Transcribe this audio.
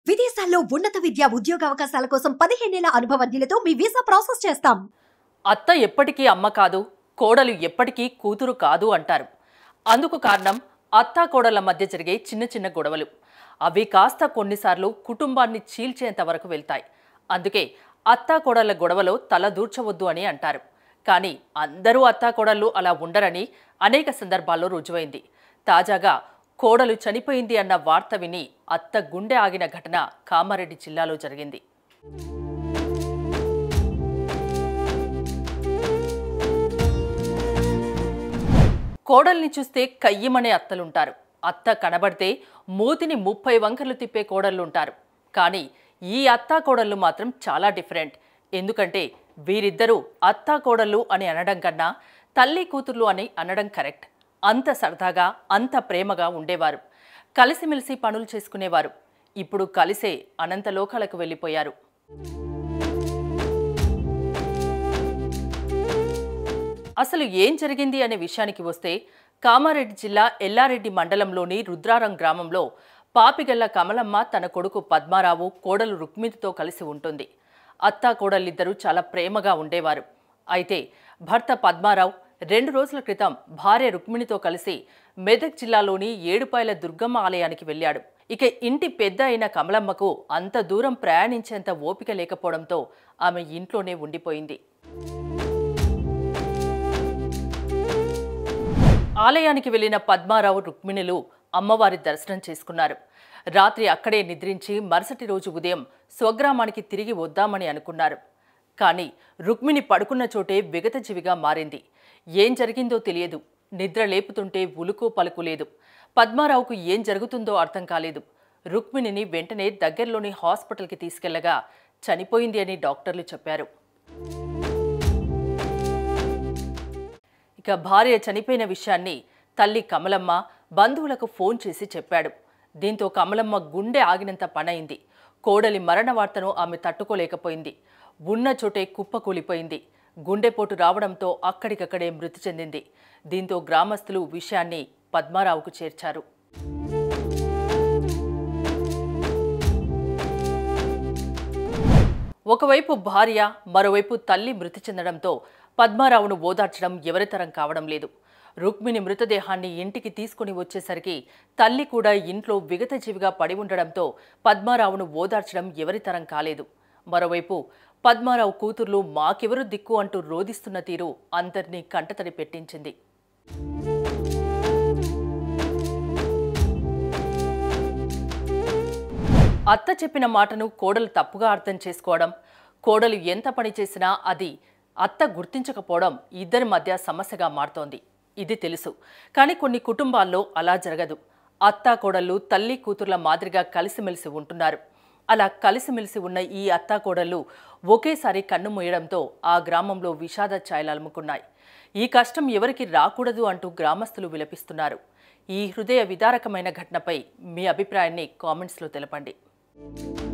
విదేశాల్లో ఉన్నత విద్య ఉద్యోగ అవకాశాల కోసం పదిహేనేళ్ల అనుభవజ్ఞులతో మీ వీసా ప్రాసెస్ చేస్తాం అత్త ఎప్పటికీ అమ్మ కాదు కోడలు ఎప్పటికీ కూతురు కాదు అంటారు అందుకు కారణం అత్త కోడళ్ల మధ్య జరిగే చిన్న చిన్న గొడవలు అవి కాస్త కొన్నిసార్లు కుటుంబాన్ని చీల్చేంత వరకు వెళ్తాయి అందుకే అత్తా కోడళ్ల గొడవలో తల దూర్చవద్దు అని అంటారు కానీ అందరూ అత్తా కోడళ్ళు అలా ఉండరని అనేక సందర్భాల్లో రుజువైంది తాజాగా కోడలు చనిపోయింది అన్న వార్త విని అత్త గుండె ఆగిన ఘటన కామారెడ్డి జిల్లాలో జరిగింది కోడల్ని చూస్తే కయ్యమనే అత్తలుంటారు అత్త కనబడితే మూతిని ముప్పై వంకర్లు తిప్పే కోడళ్ళుంటారు కానీ ఈ అత్తా కోడళ్ళు మాత్రం చాలా డిఫరెంట్ ఎందుకంటే వీరిద్దరూ అత్తా కోడళ్ళు అని అనడం కన్నా తల్లి కూతుర్లు అని అనడం కరెక్ట్ అంత సరదాగా అంత ప్రేమగా ఉండేవారు కలిసిమెలిసి పనులు చేసుకునేవారు ఇప్పుడు కలిసే అనంత లోకాలకు వెళ్ళిపోయారు అసలు ఏం జరిగింది అనే విషయానికి వస్తే కామారెడ్డి జిల్లా ఎల్లారెడ్డి మండలంలోని రుద్రారం గ్రామంలో పాపిగల్ల కమలమ్మ తన కొడుకు పద్మారావు కోడలు రుక్మిణితో కలిసి ఉంటుంది అత్తా కోడలిద్దరూ చాలా ప్రేమగా ఉండేవారు అయితే భర్త పద్మారావు రెండు రోజుల క్రితం భార్య రుక్మిణితో కలిసి మెదక్ జిల్లాలోని ఏడుపాయల దుర్గమ్మ ఆలయానికి వెళ్ళాడు ఇక ఇంటి పెద్ద అయిన కమలమ్మకు అంత దూరం ప్రయాణించేంత ఓపిక లేకపోవడంతో ఆమె ఇంట్లోనే ఉండిపోయింది ఆలయానికి వెళ్లిన పద్మారావు రుక్మిణులు అమ్మవారి దర్శనం చేసుకున్నారు రాత్రి అక్కడే నిద్రించి మరుసటి రోజు ఉదయం స్వగ్రామానికి తిరిగి వద్దామని అనుకున్నారు కానీ రుక్మిణి పడుకున్న చోటే విగతజీవిగా మారింది ఏం జరిగిందో తెలియదు నిద్ర లేపుతుంటే ఉలుకు పలుకు లేదు పద్మారావుకు ఏం జరుగుతుందో అర్థం కాలేదు రుక్మిణిని వెంటనే దగ్గరలోని హాస్పిటల్కి తీసుకెళ్లగా చనిపోయింది అని డాక్టర్లు చెప్పారు ఇక భార్య చనిపోయిన విషయాన్ని తల్లి కమలమ్మ బంధువులకు ఫోన్ చేసి చెప్పాడు దీంతో కమలమ్మ గుండె ఆగినంత పనైంది కోడలి మరణ వార్తను ఆమె తట్టుకోలేకపోయింది ఉన్న చోటే కుప్పకూలిపోయింది గుండెపోటు రావడంతో అక్కడికక్కడే మృతి చెందింది దీంతో గ్రామస్తులు విషయాన్ని పద్మారావుకు చేర్చారు ఒకవైపు భార్య మరోవైపు తల్లి మృతి చెందడంతో పద్మారావును ఓదార్చడం ఎవరితరం కావడం లేదు రుక్మిణి మృతదేహాన్ని ఇంటికి తీసుకుని వచ్చేసరికి తల్లి కూడా ఇంట్లో విగతజీవిగా పడి ఉండడంతో పద్మారావును ఓదార్చడం ఎవరితరం కాలేదు మరోవైపు పద్మారావు కూతుర్లు మాకెవరు దిక్కు అంటూ రోదిస్తున్న తీరు అందరినీ కంటతడి పెట్టించింది అత్త చెప్పిన మాటను కోడలు తప్పుగా అర్థం చేసుకోవడం కోడలు ఎంత పని చేసినా అది అత్త గుర్తించకపోవడం ఇద్దరి మధ్య సమస్యగా మారుతోంది ఇది తెలుసు కానీ కొన్ని కుటుంబాల్లో అలా జరగదు అత్త కోడళ్ళు తల్లి కూతుర్ల మాదిరిగా కలిసిమెలిసి ఉంటున్నారు అలా కలిసిమెలిసి ఉన్న ఈ అత్తా కోడళ్ళు ఒకేసారి కన్ను మూయడంతో ఆ గ్రామంలో విషాద ఛాయలు అలుముకున్నాయి ఈ కష్టం ఎవరికి రాకూడదు అంటూ గ్రామస్తులు విలపిస్తున్నారు ఈ హృదయ విదారకమైన ఘటనపై మీ అభిప్రాయాన్ని కామెంట్స్లో తెలపండి